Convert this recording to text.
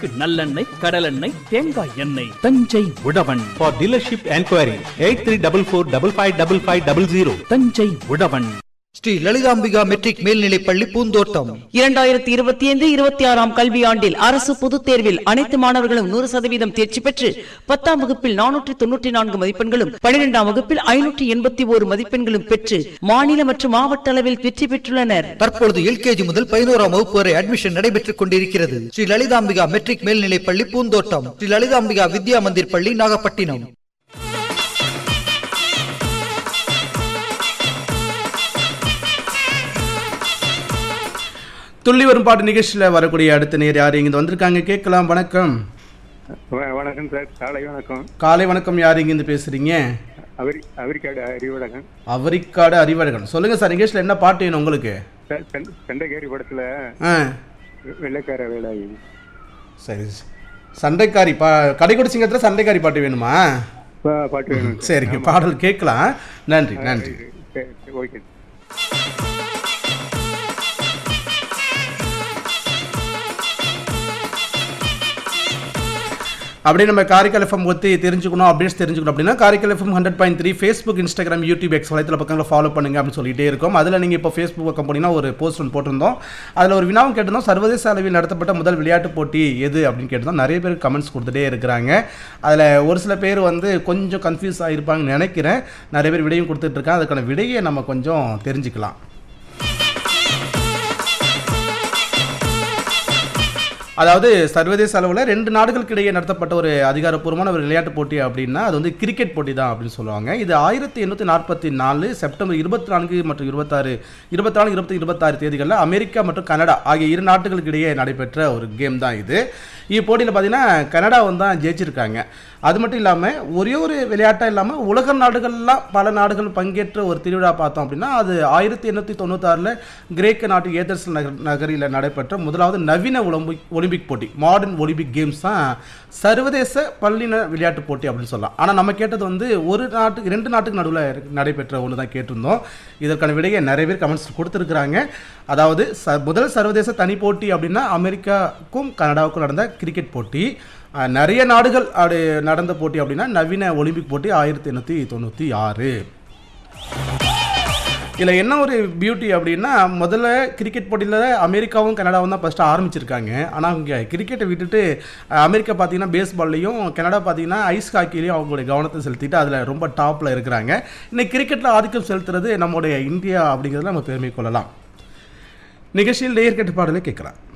சமையலுக்கு நல்லெண்ணெய் கடலெண்ணெய் தேங்காய் எண்ணெய் Thanjai Uzhavan For dealership enquiry, 8344555500. Thanjai Uzhavan Sri Lalithambika matric மேல்நிலைப் பள்ளி பூந்தோட்டம் இரண்டாயிரத்தி இருபத்தி ஐந்து இருபத்தி ஆறாம் கல்வியாண்டில் அரசு பொதுத் தேர்வில் அனைத்து மாணவர்களும் நூறு சதவீதம் தேர்ச்சி பெற்று பத்தாம் வகுப்பில் நானூற்றி தொன்னூற்றி நான்கு மதிப்பெண்களும் பனிரெண்டாம் வகுப்பில் ஐநூற்றி எண்பத்தி ஓரு மதிப்பெண்களும் பெற்று மாநில மற்றும் மாவட்ட அளவில் வெற்றி பெற்றுள்ளனர் தற்பொழுது எல்கேஜி முதல் பதினோராம் வகுப்பு வரை அட்மிஷன் நடைபெற்றுக் கொண்டிருக்கிறது ஸ்ரீ லலிதாம்பிகா மெட்ரிக் மேல்நிலைப் பள்ளி பூந்தோட்டம் ஸ்ரீ லலிதாம்பிகா வித்யா மந்திர் பள்ளி நாகப்பட்டினம் துள்ளி வரும் பாட்டு நிகழ்ச்சியில் வரக்கூடிய அடுத்த நேர் யார் இங்கே வந்திருக்காங்க கேட்கலாம் வணக்கம் வ- வணக்கம் சார் காலை வணக்கம் காலை வணக்கம் யார் இங்கேருந்து பேசுறீங்க அவரி அவரிக்காடு அறிவழகன் அவரிக்காடு அறிவழகன் சொல்லுங்க சார் நிகழ்ச்சியில் என்ன பாட்டு வேணும் உங்களுக்கு சார் செண்ட- செண்டைக்கேரி படத்துல ஆ வெ- வெள்ளைக்கார வேலாயி சரி சண்டைக்காரி பா கடைக்குடி சிங்கத்தில் சண்டைக்காரி பாட்டு வேணுமா பா- பாட்டு வேணும் சார். சரிங்க பாடல் கேட்கலாம் நன்றி நன்றி சரி, சரி, ஓகே அப்படியே நம்ம காரைக்கால் எஃப்எம் பற்றி தெரிஞ்சுக்கணும் அப்டேட்ஸ் தெரிஞ்சுக்கணும் அப்படின்னா Karaikal FM hundred point three Facebook Instagram YouTube X வலைத்தள பக்கங்களை ஃபாலோ பண்ணுங்க அப்படின்னு சொல்லிட்டே இருக்கோம் அதில் நீங்கள் இப்போ ஃபேஸ்புக் பக்கம் போனீங்கன்னா ஒரு போஸ்ட் ஒன்று போட்டிருந்தோம் அதில் ஒரு வினாவும் கேட்டிருந்தோம் சர்வதேச அளவில் நடத்தப்பட்ட முதல் விளையாட்டு போட்டி எது அப்படின்னு கேட்டிருந்தோம் நிறைய பேர் கமெண்ட்ஸ் கொடுத்துட்டே இருக்கிறாங்க அதில் ஒரு சில பேர் வந்து கொஞ்சம் கன்ஃபியூஸ் ஆகிருப்பாங்கன்னு நினைக்கிறேன் நிறைய பேர் விடையும் கொடுத்துட்டு இருக்காங்க அதுக்கான விடையை நம்ம கொஞ்சம் தெரிஞ்சுக்கலாம் அதாவது சர்வதேச அளவில் ரெண்டு நாடுகளுக்கு இடையே நடத்தப்பட்ட ஒரு அதிகாரப்பூர்வமான ஒரு விளையாட்டு போட்டி அப்படின்னா அது வந்து கிரிக்கெட் போட்டி தான் அப்படின்னு சொல்லுவாங்க இது ஆயிரத்தி எண்ணூற்றி நாற்பத்தி நாலு செப்டம்பர் இருபத்தி நான்கு மற்றும் இருபத்தாறு இருபத்தி நாலு இருபத்தி இருபத்தாறு தேதிகளில் அமெரிக்கா மற்றும் கனடா ஆகிய இரு நாடுகளுக்கு இடையே நடைபெற்ற ஒரு கேம் தான் இது இப்போட்டியில் பார்த்தீங்கன்னா கனடா வந்து தான் ஜெயிச்சிருக்காங்க அது மட்டும் இல்லாமல் ஒரே ஒரு விளையாட்டாக இல்லாமல் உலக நாடுகள்லாம் பல நாடுகள் பங்கேற்ற ஒரு திருவிழா பார்த்தோம் அப்படின்னா அது ஆயிரத்தி எண்ணூற்றி தொண்ணூத்தாறில் கிரேக்க நாட்டு ஏதர்ஸ் நகர் நகரில் நடைபெற்ற முதலாவது நவீன ஒலிம்பிக் ஒலிம்பிக் போட்டி மாடர்ன் ஒலிம்பிக் கேம்ஸ் தான் சர்வதேச பள்ளின விளையாட்டு போட்டி அப்படின்னு சொல்லலாம் ஆனால் நம்ம கேட்டது வந்து ஒரு நாட்டுக்கு ரெண்டு நாட்டுக்கு நடுவில் நடைபெற்ற ஒன்று தான் கேட்டிருந்தோம் இதற்கான விடையை நிறைய பேர் கமெண்ட்ஸ் கொடுத்துருக்குறாங்க அதாவது ச முதல் சர்வதேச தனி போட்டி அப்படின்னா அமெரிக்காவுக்கும் கனடாவுக்கும் நடந்த கிரிக்கெட் போட்டி அஹ், நிறைய நாடுகள் அப்படி நடந்த போட்டி அப்படின்னா நவீன ஒலிம்பிக் போட்டி ஆயிரத்தி எண்ணூற்றி தொண்ணூற்றி ஆறு இதில் என்ன ஒரு பியூட்டி அப்படின்னா முதல்ல கிரிக்கெட் போட்டியில் அமெரிக்காவும் கனடாவும் தான் ஃபஸ்ட்டு ஆரம்பிச்சிருக்காங்க ஆனால் இங்கே கிரிக்கெட்டை விட்டுட்டு அஹ், அமெரிக்கா பார்த்தீங்கன்னா பேஸ்பால்லையும் கனடா பார்த்தீங்கன்னா ஐஸ் ஹாக்கிலையும் அவங்களுடைய கவனத்தை செலுத்திட்டு அதில் ரொம்ப டாப்பில் இருக்கிறாங்க இன்னைக்கு கிரிக்கெட்டில் ஆதிக்கம் செலுத்துறது நம்முடைய இந்தியா அப்படிங்கிறதுல நம்ம பெருமை கொள்ளலாம் நிகழ்ச்சியில் நேர்கட்டு பாடலை கேட்கலாம்